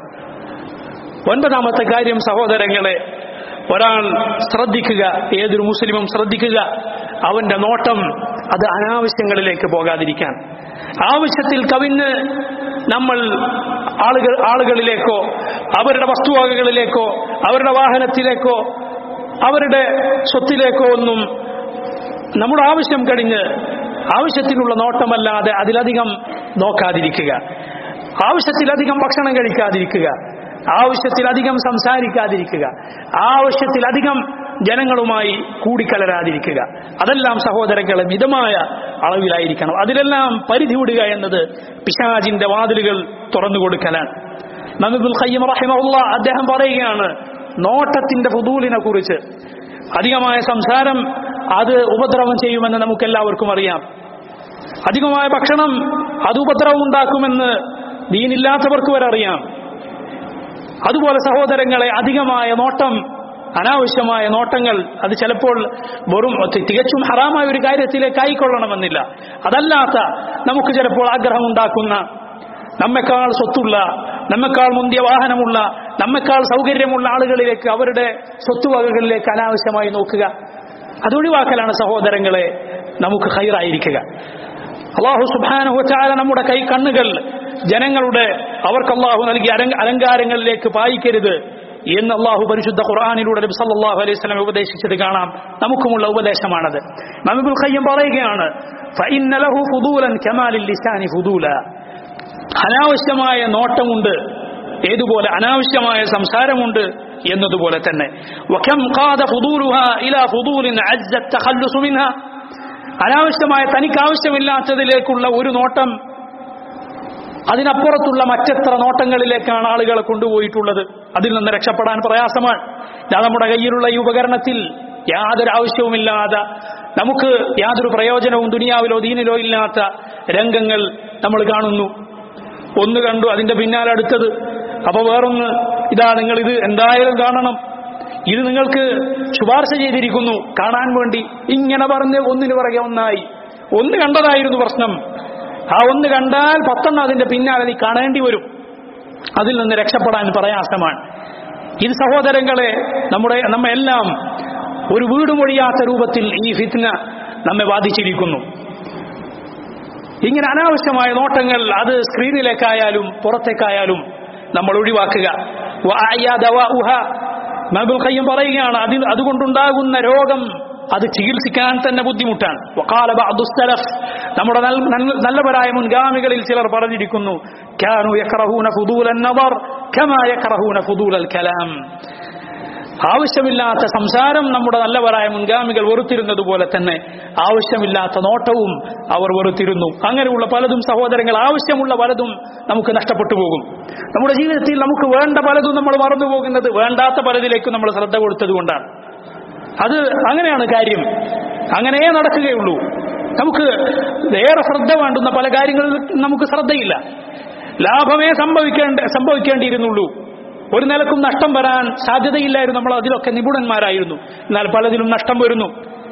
ഒൻപതാമത്തെ കാര്യം സഹോദരങ്ങളെ ഒരാൾ ശ്രദ്ധിക്കുക ഏതൊരു മുസ്ലിമും ശ്രദ്ധിക്കുക അവന്റെ നോട്ടം അത് അനാവശ്യങ്ങളിലേക്ക് പോകാതിരിക്കാൻ ആവശ്യത്തിൽ കവിഞ്ഞ് നമ്മൾ ആളുകൾ ആളുകളിലേക്കോ അവരുടെ വസ്തുവകകളിലേക്കോ അവരുടെ വാഹനത്തിലേക്കോ അവരുടെ സ്വത്തിലേക്കോ ഒന്നും നമ്മുടെ ആവശ്യം കഴിഞ്ഞ് ആവശ്യത്തിനുള്ള നോട്ടമല്ലാതെ അതിലധികം നോക്കാതിരിക്കുക ആവശ്യത്തിലധികം ഭക്ഷണം കഴിക്കാതിരിക്കുക ആവശ്യത്തിലധികം സംസാരിക്കാതിരിക്കുക ആവശ്യത്തിലധികം ജനങ്ങളുമായി കൂടിക്കലരാതിരിക്കുക അതെല്ലാം സഹോദരങ്ങളെ മിതമായ അളവിലായിരിക്കണം അതിലെല്ലാം പരിധി വിടുക എന്നത് പിശാജിന്റെ വാതിലുകൾ തുറന്നു കൊടുക്കലാണ് നബിബുൽ ഖയ്യം റഹിമഹുല്ല അദ്ദേഹം പറയുകയാണ് നോട്ടത്തിന്റെ ഫുദൂലിനെ കുറിച്ച് അധികമായ സംസാരം അത് ഉപദ്രവം ചെയ്യുമെന്ന് നമുക്ക് എല്ലാവർക്കും അറിയാം അധികമായ ഭക്ഷണം അത് ഉപദ്രവം ഉണ്ടാക്കുമെന്ന് ദീനില്ലാത്തവർക്ക് വരെ അറിയാം അതുപോലെ സഹോദരങ്ങളെ അധികമായ നോട്ടം അനാവശ്യമായ നോട്ടങ്ങൾ അത് ചിലപ്പോൾ വെറും തി- തികച്ചും ഹറാമായ ഒരു കാര്യത്തിലേക്ക് ആയിക്കൊള്ളണമെന്നില്ല അതല്ലാത്ത നമുക്ക് ചിലപ്പോൾ ആഗ്രഹമുണ്ടാക്കുന്ന നമ്മെക്കാൾ സ്വത്തുള്ള നമ്മെക്കാൾ മുന്തിയ വാഹനമുള്ള നമ്മെക്കാൾ സൗകര്യമുള്ള ആളുകളിലേക്ക് അവരുടെ സ്വത്തുവകകളിലേക്ക് അനാവശ്യമായി നോക്കുക അതൊഴിവാക്കലാണ് സഹോദരങ്ങളെ നമുക്ക് ഹൈറായിരിക്കുക അള്ളാഹു സുബാനഹു ചാല നമ്മുടെ കൈ കണ്ണുകൾ ജനങ്ങളുടെ അവർക്ക് അള്ളാഹു നൽകിയ അലങ്ക- അലങ്കാരങ്ങളിലേക്ക് പായിക്കരുത് എന്ന് അള്ളാഹു പരിശുദ്ധ ഖുർആാനിലൂടെ നബി സല്ലല്ലാഹു അലൈഹി വസല്ലം ഉപദേശിച്ചത് കാണാം നമുക്കുമുള്ള ഉപദേശമാണത് മമിബുൽ ഖയ്യം പറയുകയാണ് ഫഇന്ന ലഹു ഫുദൂലൻ കമാലിൽ ലിസാനി ഫുദൂല അനാവശ്യമായ നോട്ടമുണ്ട് ഏതുപോലെ അനാവശ്യമായ സംസാരമുണ്ട് എന്നതുപോലെ തന്നെ വകം ഖാദ ഫുദൂലുഹാ ഇലാ ഫുദൂലിൻ അജ്ജ തഖല്ലുസു മിൻഹാ അനാവശ്യമായ തനിക്ക് ആവശ്യമില്ലാത്തതിലേക്കുള്ള ഒരു നോട്ടം അതിനപ്പുറത്തുള്ള മറ്റെത്ര നോട്ടങ്ങളിലേക്കാണ് ആളുകളെ കൊണ്ടുപോയിട്ടുള്ളത് അതിൽ നിന്ന് രക്ഷപ്പെടാൻ പ്രയാസമാണ് ഇതാ നമ്മുടെ കയ്യിലുള്ള ഈ ഉപകരണത്തിൽ യാതൊരു ആവശ്യവുമില്ലാതെ നമുക്ക് യാതൊരു പ്രയോജനവും ദുനിയാവിലോ ദീനിലോ ഇല്ലാത്ത രംഗങ്ങൾ നമ്മൾ കാണുന്നു ഒന്ന് കണ്ടു അതിന്റെ പിന്നാലെ അടുത്തത് അപ്പൊ വേറൊന്ന് ഇതാ നിങ്ങൾ ഇത് എന്തായാലും കാണണം ഇത് നിങ്ങൾക്ക് ശുപാർശ ചെയ്തിരിക്കുന്നു കാണാൻ വേണ്ടി ഇങ്ങനെ പറഞ്ഞ് ഒന്നിന് പിറകെ ഒന്നായി ഒന്ന് കണ്ടതായിരുന്നു പ്രശ്നം ആ ഒന്ന് കണ്ടാൽ പത്തെണ്ണം അതിന്റെ പിന്നാലെ നീ കാണേണ്ടി വരും അതിൽ നിന്ന് രക്ഷപ്പെടാൻ പ്രയാസമാണ് ഇത് സഹോദരങ്ങളെ നമ്മുടെ നമ്മെല്ലാം ഒരു വീട് മൊഴിയാത്ത രൂപത്തിൽ ഈ ഫിത്ന നമ്മെ ബാധിച്ചിരിക്കുന്നു ഇങ്ങനെ അനാവശ്യമായ നോട്ടങ്ങൾ അത് സ്ക്രീനിലേക്കായാലും പുറത്തേക്കായാലും നമ്മൾ ഒഴിവാക്കുക വഅയ ദവാഉഹ. മഹബുൽ ഖയ്യം പറയുകയാണ് അതിൽ അതുകൊണ്ടുണ്ടാകുന്ന രോഗം അത് ചികിത്സിക്കാൻ തന്നെ ബുദ്ധിമുട്ടാണ് വഖാല ബഅദു സലഫ് നമ്മുടെ നൽ- നൽ- നല്ലവരായ മുൻഗാമികളിൽ ചിലർ പറഞ്ഞിരിക്കുന്നു കാനു യക്റഹൂന ഫുദൂലൻ നദർ കമാ യക്റഹൂന ഫുദൂലൽ കലാം ആവശ്യമില്ലാത്ത സംസാരം നമ്മുടെ നല്ലവരായ മുൻഗാമികൾ വെറുത്തിരുന്നത് പോലെ തന്നെ ആവശ്യമില്ലാത്ത നോട്ടവും അവർ വെറുത്തിരുന്നു അങ്ങനെയുള്ള പലതും സഹോദരങ്ങൾ ആവശ്യമുള്ള പലതും നമുക്ക് നഷ്ടപ്പെട്ടു പോകും നമ്മുടെ ജീവിതത്തിൽ നമുക്ക് വേണ്ട പലതും നമ്മൾ മറന്നു പോകുന്നത് വേണ്ടാത്ത പലതിലേക്കും നമ്മൾ ശ്രദ്ധ കൊടുത്തത് കൊണ്ടാണ് അത് അങ്ങനെയാണ് കാര്യം അങ്ങനെയേ നടക്കുകയുള്ളൂ നമുക്ക് ഏറെ ശ്രദ്ധ വേണ്ടുന്ന പല കാര്യങ്ങളിൽ നമുക്ക് ശ്രദ്ധയില്ല ലാഭമേ സംഭവിക്കേണ്ട സംഭവിക്കേണ്ടിയിരുന്നുള്ളൂ ഒരു നിലക്കും നഷ്ടം വരാൻ സാധ്യതയില്ലായിരുന്നു നമ്മൾ അതിലൊക്കെ നിപുണന്മാരായിരുന്നു എന്നാൽ പലതിലും നഷ്ടം വരുന്നു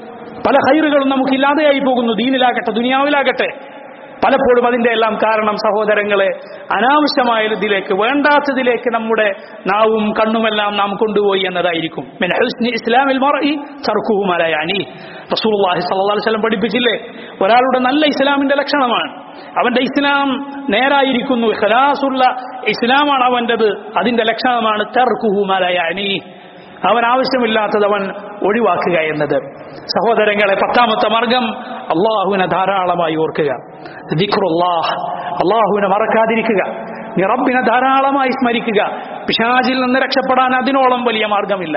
പല ഹൈറുകളും നമുക്ക് ഇല്ലാതെയായി പോകുന്നു ദീനിലാകട്ടെ ദുനിയാവിലാകട്ടെ പലപ്പോഴും അതിന്റെ എല്ലാം കാരണം സഹോദരങ്ങളെ അനാവശ്യമായ ഇതിലേക്ക് വേണ്ടാത്തതിലേക്ക് നമ്മുടെ നാവും കണ്ണുമെല്ലാം നാം കൊണ്ടുപോയി എന്നതായിരിക്കും മിൻ ഹുസ്നി ഇസ്ലാമിൽ മർഇ തർക്കുഹു മാ ലാ യഅനി. റസൂലുള്ളാഹി സ്വല്ലല്ലാഹു അലൈഹി വസല്ലം പഠിപ്പിച്ചില്ലേ ഒരാളുടെ നല്ല ഇസ്ലാമിന്റെ ലക്ഷണമാണ് അവന്റെ ഇസ്ലാം നേരായിരിക്കുന്നു ഇഖ്ലാസുള്ള ഇസ്ലാമാണ് അവന്റേത് അതിന്റെ ലക്ഷണമാണ് തർക്കുഹു മാ ലാ യഅനി. അവൻ ആവശ്യമില്ലാത്തത് അവൻ ഒഴിവാക്കുക എന്നത് സഹോദരങ്ങളെ പത്താമത്തെ മാർഗം അള്ളാഹുവിനെ ധാരാളമായി ഓർക്കുക ദിക്റുല്ലാഹ് അള്ളാഹുവിനെ മറക്കാതിരിക്കുക നീ റബ്ബിനെ ധാരാളമായി സ്മരിക്കുക പിശാചിൽ നിന്ന് രക്ഷപ്പെടാൻ അതിനോളം വലിയ മാർഗമില്ല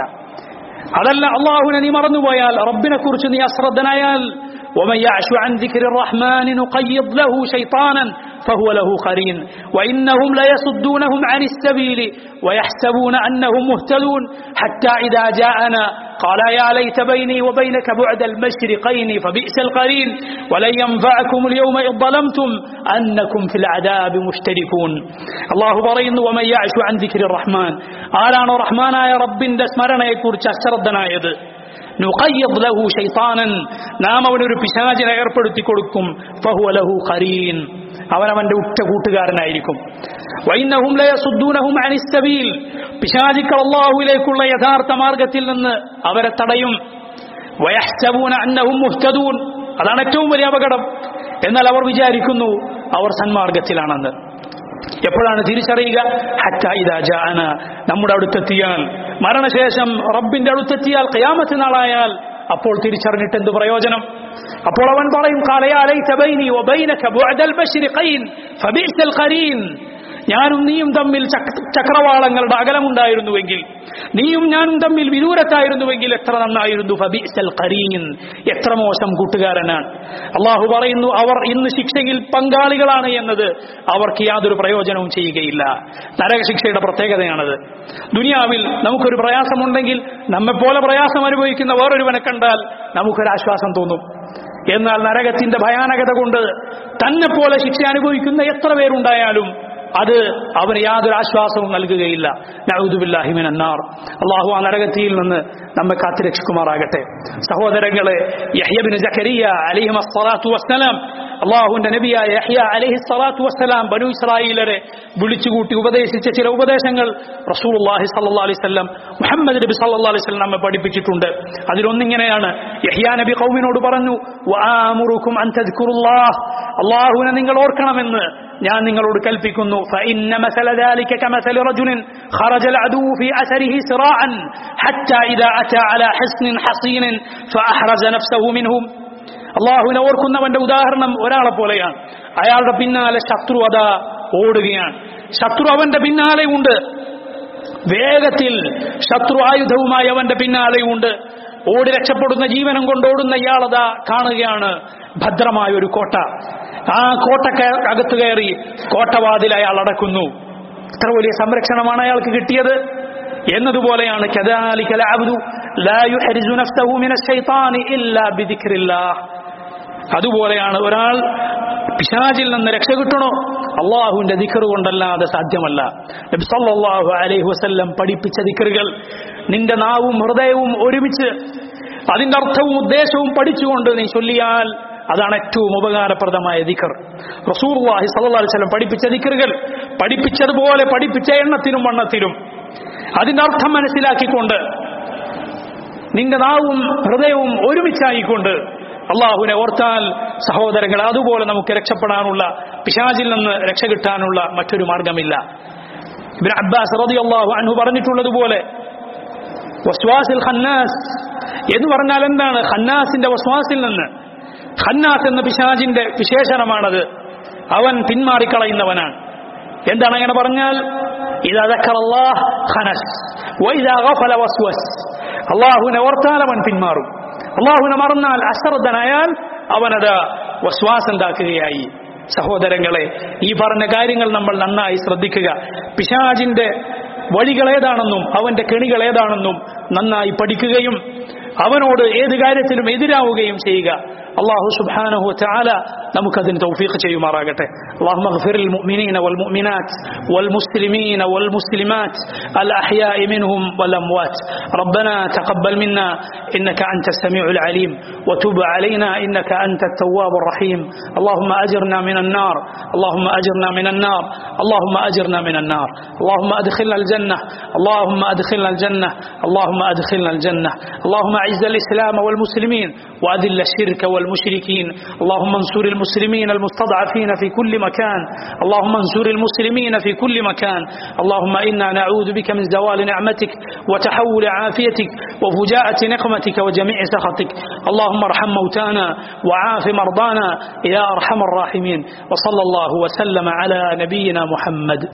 അതല്ല അള്ളാഹുവിനെ നീ മറന്നുപോയാൽ റബ്ബിനെ കുറിച്ച് നീ അശ്രദ്ധനായാൽ ومن يعش عن ذكر الرحمن نقيض له شيطانا فهو له قرين وإنهم ليصدونهم عن السبيل ويحسبون أنهم مهتدون حتى إذا جاءنا قال يا ليت بيني وبينك بعد المشرقين فبئس القرين ولن ينفعكم اليوم إذ ظلمتم أنكم في العذاب مشتركون الله برين ومن يعش عن ذكر الرحمن آلان رحمن يا رب دسمرنا يكور تشردنا يد നുഖയ്യദ് ലഹു ശൈത്താനൻ നാം അവനൊരു പിശാചിനെ ഏർപ്പെടുത്തി കൊടുക്കും ഫഹുവ ലഹു ഖരീൻ അവൻ അവന്റെ ഉറ്റ കൂട്ടുകാരനായിരിക്കും വൈന്നഹും ലയസുദ്ദൂനഹും അനിസ് സബീൽ പിശാചിക്കൾ അല്ലാഹുവിലേക്കുള്ള യഥാർത്ഥ മാർഗത്തിൽ നിന്ന് അവരെ തടയും വയഹ്സബൂന അന്നഹും മുഹ്തദൂൻ അതാണ് ഏറ്റവും വലിയ അപകടം എന്നാൽ അവർ വിചാരിക്കുന്നു അവർ സന്മാർഗത്തിലാണെന്ന് എപ്പോഴാണ് തിരിച്ചറിയുക ഹത്ത ഇതാ ജാന നമ്മുടെ അടുത്തെത്തിയാൽ മരണശേഷം റബ്ബിന്റെ അടുത്തെത്തിയാൽ കയാമത്ത് നാളായാൽ അപ്പോൾ തിരിച്ചറിഞ്ഞിട്ട് എന്ത് പ്രയോജനം അപ്പോൾ അവൻ പറയും "ഖാലയാലൈത ബൈനി വബൈനക ബുഅദൽ മശ്രിഖൈൻ ഫബിഅ്സൽ ഖരീൻ ഞാനും നീയും തമ്മിൽ ചക്ര- ചക്രവാളങ്ങളുടെ അകലമുണ്ടായിരുന്നുവെങ്കിൽ നീയും ഞാനും തമ്മിൽ വിദൂരത്തായിരുന്നുവെങ്കിൽ എത്ര നന്നായിരുന്നു ഫബിഅ്സൽ ഖരീൻ എത്ര മോശം കൂട്ടുകാരനാണ് അള്ളാഹു പറയുന്നു അവർ ഇന്ന് ശിക്ഷയിൽ പങ്കാളികളാണ് എന്നത് അവർക്ക് യാതൊരു പ്രയോജനവും ചെയ്യുകയില്ല നരകശിക്ഷയുടെ പ്രത്യേകതയാണത് ദുനിയാവിൽ നമുക്കൊരു പ്രയാസമുണ്ടെങ്കിൽ നമ്മെപ്പോലെ പ്രയാസം അനുഭവിക്കുന്ന വേറൊരുവനെ കണ്ടാൽ നമുക്കൊരാശ്വാസം തോന്നും എന്നാൽ നരകത്തിന്റെ ഭയാനകത കൊണ്ട് തന്നെ പോലെ ശിക്ഷ അനുഭവിക്കുന്ന എത്ര പേരുണ്ടായാലും അത് അവന് യാതൊരു ആശ്വാസവും നൽകുകയില്ല നഅൂദുബില്ലാഹി മിനന്നാർ അള്ളാഹു ആ നരകത്തിയിൽ നിന്ന് നമ്മെ കാത്തുരക്ഷിക്കുമാറാകട്ടെ സഹോദരങ്ങളെ യഹ്യബിന് ജക്കരിയ അലിഹിം അസ്സലാത്തു വസ്സലാം അള്ളാഹുവിന്റെ നബിയായ യഹ്യ അലൈഹി സ്വലാത്തു വസ്സലാം ബനു ഇസ്രായേലരെ വിളിച്ചുകൂട്ടി ഉപദേശിച്ച ചില ഉപദേശങ്ങൾ റസൂലുള്ളാഹി സല്ലല്ലാഹു അലൈഹി വസല്ലം മുഹമ്മദ് നബി സല്ലല്ലാഹു അലൈഹി വസല്ലം നമ്മെ പഠിപ്പിച്ചിട്ടുണ്ട് അതിലൊന്നിങ്ങനെയാണ് യഹ്യ നബി ഖൗമിനോട് പറഞ്ഞു വആമുറുക്കും അൻ തദ്കുറുല്ലാഹ് അള്ളാഹുവിനെ നിങ്ങൾ ഓർക്കണമെന്ന് ഞാൻ നിങ്ങളോട് കൽപ്പിക്കുന്നു فإن مثل ذلك كمثل رجل خرج العدو في أثره سراعا حتى إذا أتى على حصن حصين فأحرز نفسه منهم അള്ളാഹുവിനെ ഓർക്കുന്നവന്റെ ഉദാഹരണം ഒരാളെ പോലെയാണ് അയാളുടെ പിന്നാലെ ശത്രു അതാ ഓടുകയാണ് ശത്രു അവന്റെ പിന്നാലെ ഉണ്ട് വേഗത്തിൽ ശത്രു ആയുധവുമായി അവന്റെ പിന്നാലെ ഉണ്ട് ഓടി രക്ഷപ്പെടുന്ന ജീവനം കൊണ്ട് ഓടുന്ന ഇയാളതാ കാണുകയാണ് ഭദ്രമായ ഒരു കോട്ട ആ കോട്ടക്ക് അകത്ത് കയറി കോട്ടവാതിൽ അയാൾ അടക്കുന്നു ഇത്ര വലിയ സംരക്ഷണമാണ് അയാൾക്ക് കിട്ടിയത് എന്നതുപോലെയാണ് كذلك العبد لا يحرز نفسه من الشيطان إلا بذكر الله അതുപോലെയാണ് ഒരാൾ പിശാചിൽ നിന്ന് രക്ഷ കിട്ടണോ അള്ളാഹുവിന്റെ ദിക്കറ് കൊണ്ടല്ലാതെ സാധ്യമല്ല നബി സല്ലല്ലാഹു അലൈഹി വസല്ലം പഠിപ്പിച്ച ദിക്കറുകൾ നിന്റെ നാവും ഹൃദയവും ഒരുമിച്ച് അതിന്റെ അർത്ഥവും ഉദ്ദേശവും പഠിച്ചുകൊണ്ട് നീ ചൊല്ലിയാൽ അതാണ് ഏറ്റവും ഉപകാരപ്രദമായ ദിക്കർ റസൂർവാഹി സല്ലല്ലാഹു അലൈഹി വസല്ലം പഠിപ്പിച്ച ദിക്കറുകൾ പഠിപ്പിച്ചതുപോലെ പഠിപ്പിച്ച എണ്ണത്തിലും വണ്ണത്തിലും അതിന്റെ അർത്ഥം മനസ്സിലാക്കിക്കൊണ്ട് നിന്റെ നാവും ഹൃദയവും ഒരുമിച്ചായിക്കൊണ്ട് അള്ളാഹുവിനെ ഓർത്താൽ സഹോദരങ്ങൾ അതുപോലെ നമുക്ക് രക്ഷപ്പെടാനുള്ള പിശാചിൽ നിന്ന് രക്ഷ കിട്ടാനുള്ള മറ്റൊരു മാർഗമില്ല ഇബ്നു അബ്ബാസ് റളിയല്ലാഹു അൻഹു പറഞ്ഞിട്ടുള്ളതുപോലെ വസ്വാസിൽ ഖന്നാസ് എന്ന് പറഞ്ഞാൽ എന്താണ് ഖന്നാസിന്റെ വസ്വാസിൽ നിന്ന് ഖന്നാസ് എന്ന പിശാചിന്റെ വിശേഷണമാണത് അവൻ പിന്മാറിക്കളയുന്നവനാണ് എന്താണ് അങ്ങനെ പറഞ്ഞാൽ ഇതാ ദക്കറല്ലാഹ് ഖനസ് വൈദാ ഗഫല വസ്വസ് അള്ളാഹുവിനെ ഓർത്താൽ അവൻ പിന്മാറും അള്ളാഹുവിനെ മറന്നാൽ അശ്രദ്ധനായാൽ അവനത് വസ്വാസുണ്ടാക്കുകയായി സഹോദരങ്ങളെ ഈ പറഞ്ഞ കാര്യങ്ങൾ നമ്മൾ നന്നായി ശ്രദ്ധിക്കുക പിശാജിന്റെ വഴികൾ ഏതാണെന്നും അവന്റെ കെണികൾ ഏതാണെന്നും നന്നായി പഠിക്കുകയും അവനോട് ഏത് കാര്യത്തിലും എതിരാവുകയും ചെയ്യുക അള്ളാഹു സുബ്ഹാനഹു വതആല നമുക്കതിന് തൗഫീഖ് ചെയ്യുമാറാകട്ടെ اللهم اغفر للمؤمنين والمؤمنات والمسلمين والمسلمات الأحياء منهم والأموات ربنا تقبل منا إنك أنت السميع العليم وتب علينا إنك أنت التواب الرحيم اللهم أجرنا من النار اللهم أجرنا من النار اللهم أجرنا من النار اللهم أدخلنا الجنة اللهم أدخلنا الجنة اللهم أدخلنا الجنة اللهم أعز الإسلام والمسلمين وأذل الشرك والمشركين اللهم انصر المسلمين المستضعفين في كل مكان اللهم انصر المسلمين في كل مكان اللهم إنا نعوذ بك من زوال نعمتك وتحول عافيتك وفجاءة نقمتك وجميع سخطك اللهم ارحم موتانا وعاف مرضانا يا أرحم الراحمين وصلى الله وسلم على نبينا محمد